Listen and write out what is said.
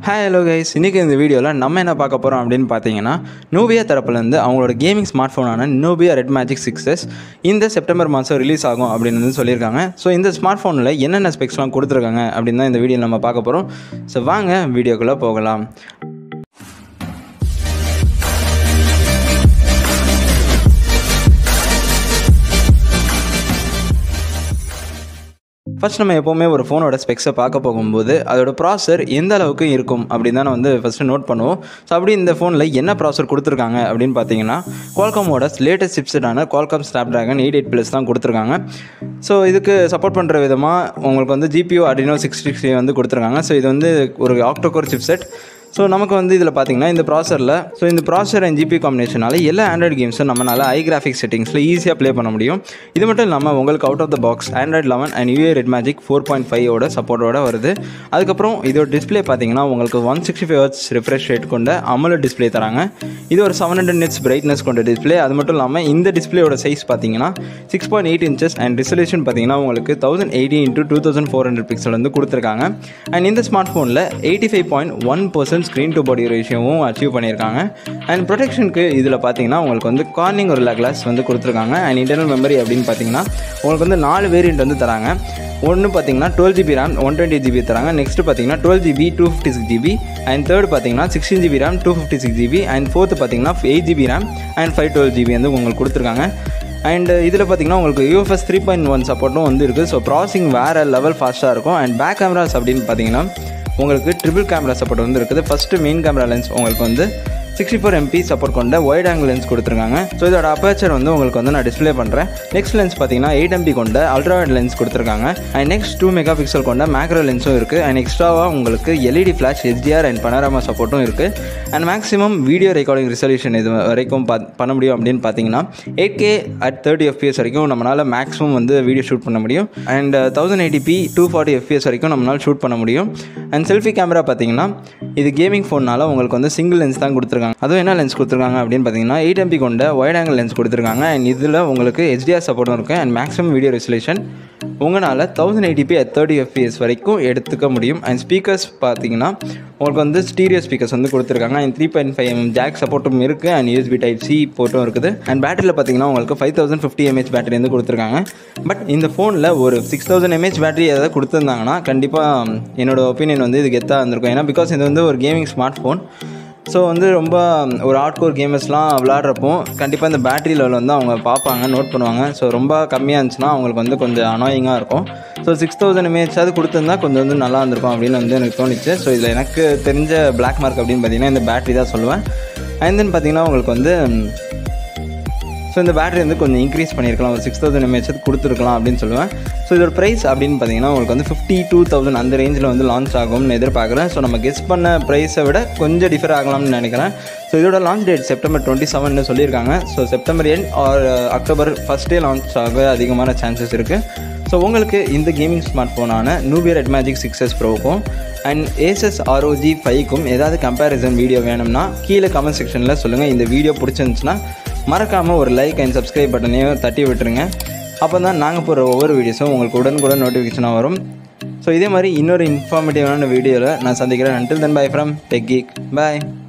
hi hello guys இன்றைக்கி இந்த வீடியோவில் நம்ம என்ன பார்க்க போகிறோம் அப்படின்னு பார்த்தீங்கன்னா நோபியா தரப்புலேருந்து அவங்களோட கேமிங் ஸ்மார்ட் ஃபோனான நோபியா ரெட் மேஜிக் சிக்ஸஸ் இந்த செப்டம்பர் மாதம் ரிலீஸ் ஆகும் அப்படின்னு வந்து சொல்லியிருக்காங்க ஸோ இந்த ஸ்மார்ட் ஃபோனில் என்னென்ன ஸ்பெக்ஸ்லாம் கொடுத்துருக்காங்க அப்படின்னு தான் இந்த வீடியோ நம்ம பார்க்க போகிறோம் ஸோ வாங்க வீடியோக்குள்ளே போகலாம் ஃபர்ஸ்ட் நம்ம எப்போவுமே ஒரு ஃபோனோட ஸ்பெக்ஸை பார்க்க போகும்போது அதோட ப்ராசர் எந்த அளவுக்கு இருக்கும் அப்படின்னு தான் வந்து ஃபஸ்ட்டு நோட் பண்ணுவோம் ஸோ அப்படி இந்த ஃபோனில் என்ன ப்ராசர் கொடுத்துருக்காங்க அப்படின்னு பார்த்தீங்கன்னா குவால்காமோட லேட்டஸ்ட் சிப்செட்டான Qualcomm Snapdragon eight eight plus தான் கொடுத்துருக்காங்க ஸோ இதுக்கு சப்போர்ட் பண்ணுற விதமாக உங்களுக்கு வந்து ஜிபிஓ அடினோ சிக்ஸ் சிக்ஸ்டி வந்து கொடுத்துருக்காங்க ஸோ இது வந்து ஒரு ஆக்டோகோர் சிப்செட் ஸோ நமக்கு வந்து இதில் பார்த்தீங்கன்னா இந்த ப்ராசரில் ஸோ இந்த ப்ராசர் அண்ட் ஜிபி காம்பினேஷனால எல்லா ஆண்ட்ராய்டு கேம்ஸும் நம்மளால் ஐ கிராஃபிக் செட்டிங்ஸில் ஈஸியாக ப்ளே பண்ண முடியும் இது மட்டும் இல்லாமல் உங்களுக்கு out of the box Android eleven and UI Red Magic four point ஃபைவோட சப்போர்ட்டோட வருது அதுக்கப்புறம் இதோட டிஸ்பிளே பார்த்தீங்கன்னா உங்களுக்கு one sixty five hertz refresh rate கொண்ட அமல டிஸ்பிளே தராங்க இது ஒரு செவன் ஹண்ட்ரட் நெட்ஸ் பிரைட்னஸ் கொண்ட டிஸ்பிளே அது மட்டும் இல்லாமல் இந்த டிஸ்பிளேயோட சைஸ் பார்த்தீங்கன்னா six point eight inches and resolution பார்த்தீங்கன்னா உங்களுக்கு thousand eighty into two thousand four hundred pixel வந்து கொடுத்துருக்காங்க அண்ட் இந்த ஸ்மார்ட் ஃபோனில் eighty five point one percent screen to body ரேஷியோவும் அச்சீவ் பண்ணியிருக்காங்க அண்ட் ப்ரொடெக்ஷனுக்கு இதில் பார்த்தீங்கன்னா உங்களுக்கு வந்து கார்னிங் ஒரு கிளாஸ் வந்து கொடுத்துருக்காங்க அண்ட் இன்டர்னல் மெமரி அப்படின்னு பார்த்தீங்கன்னா உங்களுக்கு வந்து நாலு வேரியண்ட் வந்து தராங்க ஒன்று பார்த்தீங்கன்னா twelve GB RAM one twenty GB தராங்க நெக்ஸ்ட் பார்த்தீங்கன்னா twelve GB two fifty six GB and third பார்த்தீங்கன்னா sixteen GB RAM two fifty six GB and fourth பார்த்தீங்கன்னா eight GB RAM and five twelve GB வந்து உங்களுக்கு கொடுத்துருக்காங்க and இதில் பார்த்தீங்கன்னா உங்களுக்கு யூஎஃப்எஸ் த்ரீ பாயிண்ட் ஒன் சப்போர்ட்டும் வந்து இருக்குது ஸோ ப்ராசிங் வேறு லெவல் ஃபாஸ்ட்டாக இருக்கும் அண்ட் பேக் கேமராஸ் அப்படின்னு பார்த்தீங்கன்னா உங்களுக்கு ட்ரிபிள் கேமரா சப்போர்ட் வந்து இருக்குது ஃபஸ்ட்டு மெயின் கேமரா லென்ஸ் உங்களுக்கு வந்து சிக்ஸ்டி ஃபோர் எம்பி சப்போர்ட் கொண்ட ஒயிட் ஆங்கிள் லென்ஸ் கொடுத்துருக்காங்க ஸோ இதோட அப்பேச்சர் வந்து உங்களுக்கு வந்து நான் டிஸ்பிளே பண்ணுறேன் நெக்ஸ்ட் லென்ஸ் பார்த்தீங்கன்னா எயிட் எம்பி கொண்ட அல்ட்ராவைட் லென்ஸ் கொடுத்துருக்காங்க and next two mega pixel கொண்ட மேக்ரோ லென்ஸும் இருக்குது அண்ட் எக்ஸ்ட்ராவாக உங்களுக்கு LED flash HDR and panorama சப்போர்ட்டும் இருக்குது and maximum video recording resolution இது வரைக்கும் பா பண்ண முடியும் அப்படின்னு பார்த்தீங்கன்னா eight K at thirty FPS வரைக்கும் நம்மளால் மேக்ஸிமம் வந்து வீடியோ ஷூட் பண்ண முடியும் and thousand eighty P two forty FPS வரைக்கும் நம்மளால் ஷூட் பண்ண முடியும் அண்ட் செல்ஃபி கேமரா பார்த்தீங்கன்னா இது கேமிங் ஃபோனால் உங்களுக்கு வந்து சிங்கிள் லென்ஸ் தான் கொடுத்துருக்காங்க அதுவும் என்ன லென்ஸ் கொடுத்துருக்காங்க அப்படின்னு பார்த்தீங்கன்னா எயிட் எம்பி கொண்ட ஒயிட் ஆங்கிள் லென்ஸ் கொடுத்துருக்காங்க அண்ட் இதில் உங்களுக்கு ஹெச்டிஆர் சப்போர்ட்டும் இருக்குது அண்ட் மேக்ஸிமம் வீடியோ ரெசல்யூஷன் உங்களால் thousand eighty p at thirty FPS வரைக்கும் எடுத்துக்க முடியும் அண்ட் ஸ்பீக்கர்ஸ் பார்த்தீங்கன்னா உங்களுக்கு வந்து ஸ்டீரியோ ஸ்பீக்கர்ஸ் வந்து கொடுத்துருக்காங்க and three point five M jack சப்போர்ட்டும் இருக்குது அண்ட் யூஎஸ்பி டைப் சி போட்டும் இருக்குது அண்ட் பேட்டரியில் பார்த்தீங்கன்னா உங்களுக்கு five thousand fifty MH battery வந்து கொடுத்துருக்காங்க பட் இந்த ஃபோனில் ஒரு சிக்ஸ் தௌசண்ட் எம்ஹெச் பேட்டரி ஏதாவது கொடுத்துருந்தாங்கன்னா கண்டிப்பாக என்னோட ஒப்பீனியன் வந்து இது கெத்தாக இருந்திருக்கும் ஏன்னா பிகாஸ் இது வந்து ஒரு கேமிங் ஸ்மார்ட் ஃபோன் ஸோ வந்து ரொம்ப ஒரு ஹார்ட் கோர் கேமர்ஸ்லாம் விளாட்றப்போ கண்டிப்பாக இந்த பேட்டரி லெவல் வந்து அவங்க பார்ப்பாங்க நோட் பண்ணுவாங்க ஸோ ரொம்ப கம்மியாக இருந்துச்சுன்னா அவங்களுக்கு வந்து கொஞ்சம் அனாயிங்காக இருக்கும் ஸோ சிக்ஸ் தௌசண்ட் எம்ஏஹெச்சாவது கொடுத்துருந்தா கொஞ்சம் வந்து நல்லா இருந்திருக்கும் அப்படின்னு வந்து எனக்கு தோணுச்சு ஸோ இதில் எனக்கு தெரிஞ்ச பிளாக் மார்க் அப்படின்னு பார்த்தீங்கன்னா இந்த பேட்டரி தான் சொல்லுவேன் அண்ட் தென் பார்த்தீங்கன்னா உங்களுக்கு வந்து ஸோ இந்த பேட்டரி வந்து கொஞ்சம் இன்க்ரீஸ் பண்ணியிருக்கலாம் ஒரு சிக்ஸ் தௌசண்ட் எம்ஏஹெச் கொடுத்துருக்கலாம் அப்படின்னு சொல்லுவேன் ஸோ இதோட ப்ரைஸ் அப்படின்னு பார்த்தீங்கன்னா உங்களுக்கு வந்து ஃபிஃப்டி டூ தௌசண்ட் அந்த ரேஞ்சில் வந்து லான்ச் ஆகும்னு எதிர்பார்க்குறேன் ஸோ நம்ம கெஸ் பண்ண ப்ரைஸை விட கொஞ்சம் டிஃபர் ஆகலாம்னு நினைக்கிறேன் ஸோ இதோட launch date September twenty seven சொல்லியிருக்காங்க so September end or October ஃபஸ்ட்டே லான்ச் ஆக அதிகமான சான்சஸ் இருக்குது ஸோ உங்களுக்கு இந்த கேமிங் ஸ்மார்ட் ஃபோனான நூபியா ரெட் மேஜிக் சிக்ஸஸ் ப்ரோவுக்கும் அண்ட் ஏசஸ் ஆர்ஓஜி ஃபைவ்க்கும் ஏதாவது கம்பேரிசன் வீடியோ வேணும்னா கீழே கமெண்ட் செக்ஷனில் சொல்லுங்கள் இந்த வீடியோ பிடிச்சிருந்துச்சுன்னா மறக்காமல் ஒரு லைக் அண்ட் சப்ஸ்கிரைப் பட்டனையும் தட்டி விட்டுருங்க அப்போ தான் நாங்கள் போடுற ஒவ்வொரு வீடியோஸும் உங்களுக்கு உடனுக்குடன் நோட்டிஃபிகேஷனாக வரும் ஸோ இதே மாதிரி இன்னொரு இன்ஃபார்மேட்டிவான வீடியோவில் நான் சந்திக்கிறேன் until then bye from tech geek bye